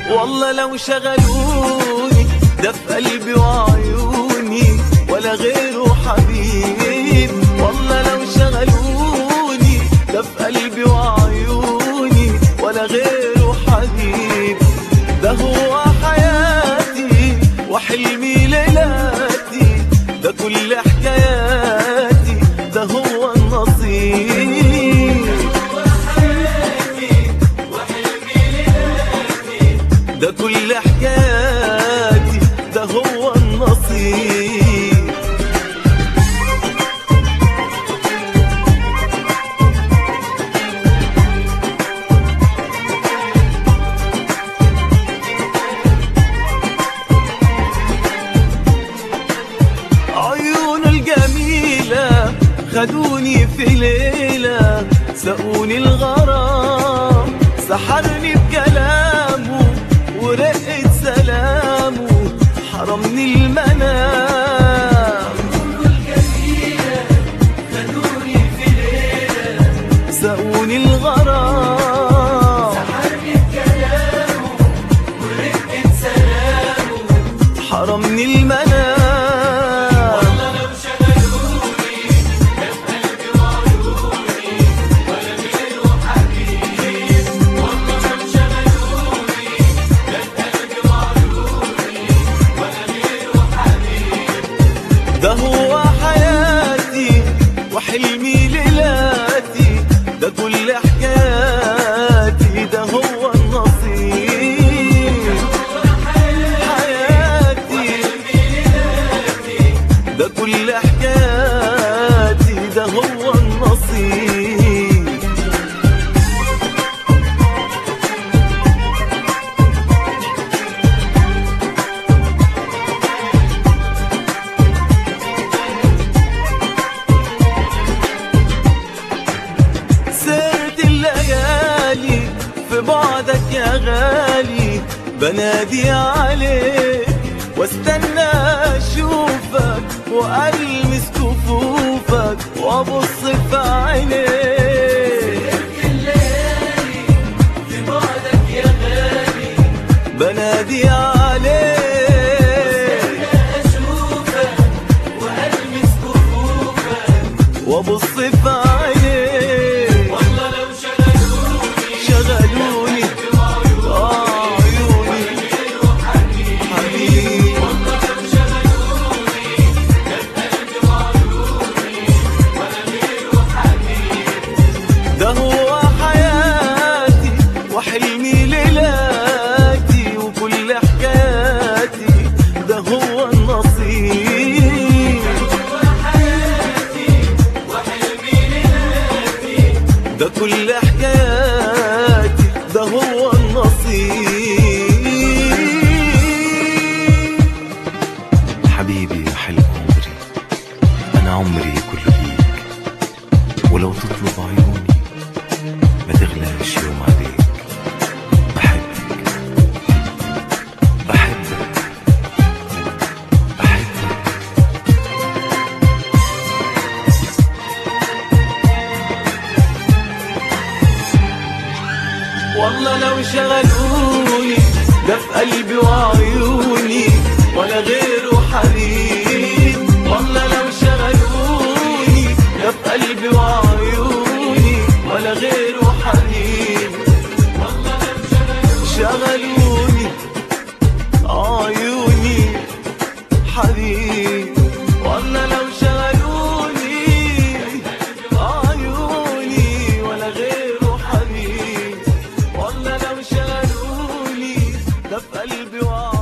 والله لو شغلوني ده في قلبي وعيوني ولا غيره حبيب والله لو شغلوني ده في قلبي وعيوني ولا غيره حبيب ده هو حياتي وحلمي ليلاتي ده كل حكاياتي ده هو النصيب ده كل حكاياتي ده هو النصيب عيونه الجميلة خدوني في ليلة سقوني الغرام سحرني بكلامه ورقة سلامه حرمني المنام سقوني الغرام حرمني المنام ده هو حياتي وحلمي ليلاتي ده كل حكاياتي ده هو النصيب حياتي ده كل حكاياتي ده هو النصيب سرت الليالي في بعدك يا غالي بنادي عليك واستنى اشوفك والمس كفوفك وابص في عينيك بنادي عليك وابص في عينيك والله لو شغلوني شغلوني آه عيوني حبيبي ده هو حياتي وحلمي ليلاتي وكل حكاياتي ده هو النصيب ده كل حكاياتي ده هو النصيب حبيبي يا حلم عمري أنا عمري كله ليك ولو تطلب عيوني ما تغلاش يوم عليك بحبك بحبك بحبك والله لو شغلوني ده في قلبي وعيوني ولا غيره حبيب والله لو شغلوني ده في قلبي وعيوني ولا غيره حبيب شغلوني عيوني حبيب والله لو شغلوني عيوني ولا غيره حبيب والله لو شغلوني ده في قلبي وعيوني